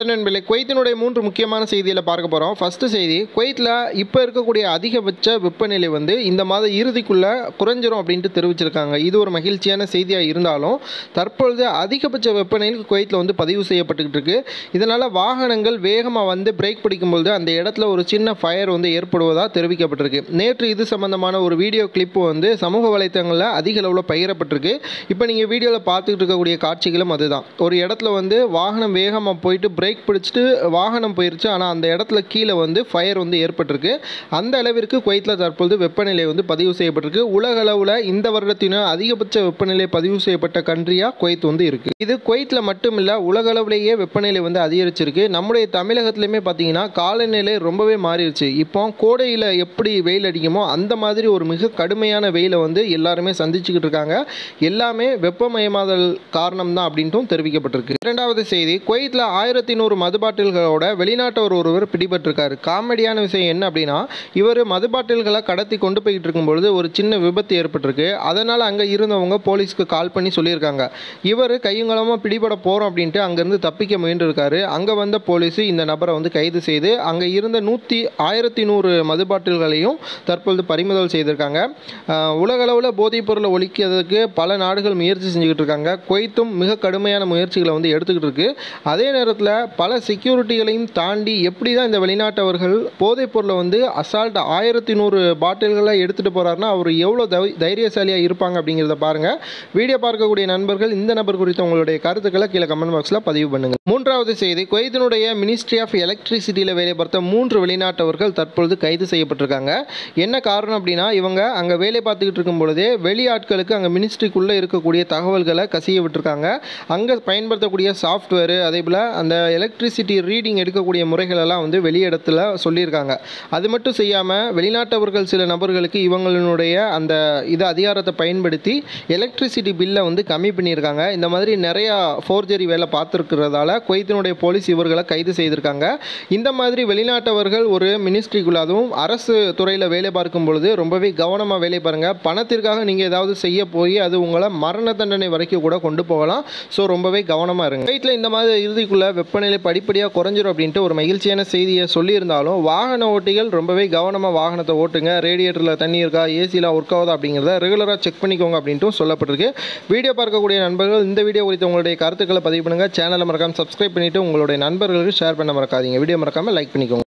நண்பர்களே குவைத்தினுடைய மூன்று முக்கியமான செய்திகளை பார்க்க போகிறோம் ஃபஸ்ட்டு செய்தி குவைத்தில் இப்போ இருக்கக்கூடிய அதிகபட்ச வெப்பநிலை வந்து இந்த மாத இறுதிக்குள்ளே குறைஞ்சிரும் அப்படின்ட்டு தெரிவிச்சிருக்காங்க இது ஒரு மகிழ்ச்சியான செய்தியாக இருந்தாலும் தற்பொழுது அதிகபட்ச வெப்பநிலை குவைத்தில் வந்து பதிவு செய்யப்பட்டுக்கிட்டு இருக்கு இதனால் வாகனங்கள் வேகமாக வந்து பிரேக் பிடிக்கும்பொழுது அந்த இடத்துல ஒரு சின்ன ஃபயர் வந்து ஏற்படுவதாக தெரிவிக்கப்பட்டிருக்கு நேற்று இது சம்பந்தமான ஒரு வீடியோ கிளிப்பு வந்து சமூக வலைத்தளங்களில் அதிக அளவில் பகிரப்பட்டிருக்கு இப்போ நீங்கள் வீடியோவில் பார்த்துக்கிட்டு இருக்கக்கூடிய காட்சிகளும் அதுதான் ஒரு இடத்துல வந்து வாகனம் வேகமாக போயிட்டு பிரேக் பிடிச்சிட்டு வாகனம் போயிருச்சு ஆனால் அந்த இடத்துல கீழே வந்து ஃபயர் வந்து ஏற்பட்டிருக்கு அந்த அளவிற்கு குவைத்தில் தற்பொழுது வெப்பநிலை வந்து பதிவு செய்யப்பட்டிருக்கு உலக அளவில் இந்த வருடத்தின அதிகபட்ச வெப்பநிலை பதிவு செய்யப்பட்ட கண்ட்ரியாக குவைத் வந்து இருக்குது இது குவைத்தில் மட்டும் இல்லை உலக அளவிலேயே வெப்பநிலை வந்து அதிகரிச்சிருக்கு நம்முடைய தமிழகத்துலையுமே பார்த்தீங்கன்னா காலநிலை ரொம்பவே மாறிடுச்சு இப்போ கோடையில் எப்படி வெயில் அடிக்குமோ அந்த மாதிரி ஒரு மிக கடுமையான வெயிலை வந்து எல்லாருமே சந்திச்சுக்கிட்டு இருக்காங்க எல்லாமே வெப்பமயமாதல் காரணம் தான் அப்படின்ட்டும் தெரிவிக்கப்பட்டிருக்கு இரண்டாவது செய்தி குவைத்தில் ஆயிரத்தி நூறு மது பாட்டில்களோட வெளிநாட்டவர் ஒருவர் பிடிபட்டிருக்காரு காமெடியான விஷயம் என்ன அப்படின்னா இவர் மது பாட்டில்களை கடத்தி கொண்டு போய்கிட்டு இருக்கும்பொழுது ஒரு சின்ன விபத்து ஏற்பட்டிருக்கு அதனால் அங்கே இருந்தவங்க போலீஸ்க்கு கால் பண்ணி சொல்லியிருக்காங்க இவர் கையங்கலமாக பிடிபட போகிறோம் அப்படின்ட்டு அங்கேருந்து தப்பிக்க முயன்றிருக்காரு அங்கே வந்த போலீஸ் இந்த நபரை வந்து கைது செய்து அங்கே இருந்த நூற்றி ஆயிரத்தி நூறு மது பாட்டில்களையும் தற்பொழுது பறிமுதல் செய்திருக்காங்க ஆஹ் உலகளவில் போதைப் பொருளை ஒழிக்கிறதுக்கு பல நாடுகள் முயற்சி செஞ்சுக்கிட்டு இருக்காங்க குவைத்தும் மிக கடுமையான முயற்சிகளை வந்து எடுத்துக்கிட்டு இருக்கு அதே நேரத்தில் பல செக்யூரிட்டிகளையும் தாண்டி எப்படி தான் இந்த வெளிநாட்டவர்கள் போதைப் பொருளை வந்து அசால்ட் ஆயிரத்தி நூறு பாட்டில்களை எடுத்துகிட்டு போகிறாருன்னா அவர் எவ்வளோ தை தைரியசாலியாக இருப்பாங்க அப்படிங்கிறத பாருங்கள் வீடியோ பார்க்கக்கூடிய நண்பர்கள் இந்த நபர் குறித்த உங்களுடைய கருத்துக்களை கீழே கமெண்ட் பாக்ஸில் பதிவு பண்ணுங்கள் மூன்றாவது செய்தி குவைத்தினுடைய மினிஸ்ட்ரி ஆஃப் எலக்ட்ரிசிட்டியில் வேலை பார்த்த மூன்று வெளிநாட்டவர்கள் தற்பொழுது கைது செய்யப்பட்டிருக்காங்க என்ன காரணம் அப்படின்னா இவங்க அங்கே வேலை பார்த்துக்கிட்டு இருக்கும் பொழுதே வெளியாட்களுக்கு அங்கே மினிஸ்ட்ரிக்குள்ளே இருக்கக்கூடிய தகவல்களை கசிய விட்டுருக்காங்க அங்கே பயன்படுத்தக்கூடிய சாஃப்ட்வேரு அதே போல் அந்த எலக்ட்ரிசிட்டி ரீடிங் எடுக்கக்கூடிய முறைகள் எல்லாம் வந்து வெளியிடத்தில் சொல்லியிருக்காங்க அது மட்டும் செய்யாமல் வெளிநாட்டவர்கள் சில நபர்களுக்கு இவங்களுடைய அந்த இது அதிகாரத்தை பயன்படுத்தி எலக்ட்ரிசிட்டி பில்லை வந்து கம்மி பண்ணியிருக்காங்க இந்த மாதிரி நிறையா ஃபோர்ஜரி வேலை பார்த்துருக்கிறதால குவைத்தினுடைய போலீஸ் இவர்களை கைது செய்திருக்காங்க இந்த மாதிரி வெளிநாட்டவர்கள் ஒரு மினிஸ்ட்ரிக்குள்ள அதுவும் அரசு துறையில் வேலை பார்க்கும் பொழுது ரொம்பவே கவனமாக வேலை பாருங்கள் பணத்திற்காக நீங்கள் ஏதாவது செய்ய போய் அது உங்களை மரண தண்டனை வரைக்கும் கூட கொண்டு போகலாம் ஸோ ரொம்பவே கவனமாக இருங்க வீட்டில் இந்த மாதிரி இறுதிக்குள்ள வெப்பநிலை படிப்படியாக குறைஞ்சிரும் அப்படின்ட்டு ஒரு மகிழ்ச்சியான செய்தியை சொல்லியிருந்தாலும் வாகன ஓட்டிகள் ரொம்பவே கவனமாக வாகனத்தை ஓட்டுங்க ரேடியேட்டரில் தண்ணி இருக்கா ஏசியில் ஒர்க் ஆகுதா அப்படிங்கிறத ரெகுலராக செக் பண்ணிக்கோங்க அப்படின்ட்டும் சொல்லப்பட்டிருக்கு வீடியோ பார்க்கக்கூடிய நண்பர்கள் இந்த வீடியோ குறித்து உங்களுடைய கருத்துக்களை பதிவு பண்ணுங்கள் சேனலை மறக்காமல் சப்ஸ்கிரைப் பண்ணிவிட்டு உங்களுடைய நண்பர்களுக்கு ஷேர் பண்ண மறக்காதீங்க வீடியோ மறக்காமல் லைக் பண்ணிக்கோங்க